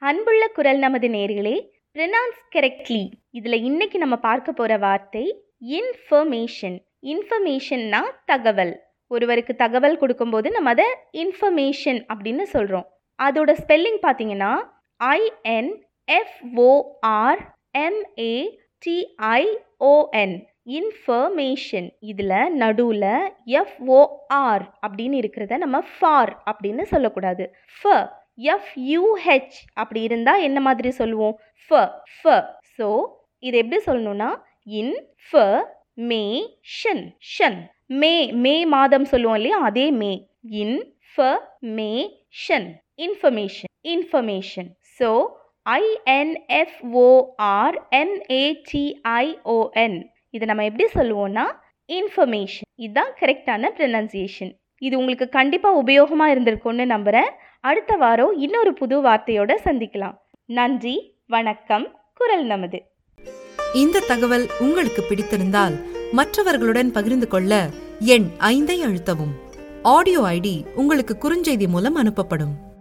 அன்புள்ள குரல் நமது நேர்களே ப்ரொனவுன்ஸ் கரெக்ட்லி இதில் இன்னைக்கு நம்ம பார்க்க போகிற வார்த்தை இன்ஃபர்மேஷன் இன்ஃபர்மேஷன்னா தகவல் ஒருவருக்கு தகவல் கொடுக்கும்போது நம்ம அதை இன்ஃபர்மேஷன் அப்படின்னு சொல்கிறோம் அதோட ஸ்பெல்லிங் பார்த்தீங்கன்னா I N F O R M A T I O N information இதில் நடுவில் எஃப்ஓஆர் அப்படின்னு இருக்கிறத நம்ம ஃபார் அப்படின்னு சொல்லக்கூடாது ஃப எஃப்யூஹெச் அப்படி இருந்தால் என்ன மாதிரி சொல்லுவோம் ஃப ஃப ஸோ இது எப்படி சொல்லணும்னா இன் ஃப மே ஷன் ஷன் மே மே மாதம் சொல்லுவோம் இல்லையா அதே மே இன் information information information so I N F O R M A T I O N இதை நம்ம எப்படி சொல்லுவோம்னா இன்ஃபர்மேஷன் இதுதான் கரெக்டான ப்ரனன்சியேஷன் இது உங்களுக்கு கண்டிப்பாக உபயோகமாக இருந்திருக்கும்னு நம்புகிறேன் அடுத்த வாரம் இன்னொரு புது வார்த்தையோட சந்திக்கலாம் நன்றி வணக்கம் குரல் நமது இந்த தகவல் உங்களுக்கு பிடித்திருந்தால் மற்றவர்களுடன் பகிர்ந்து கொள்ள எண் ஐந்தை அழுத்தவும் ஆடியோ ஐடி உங்களுக்கு குறுஞ்செய்தி மூலம் அனுப்பப்படும்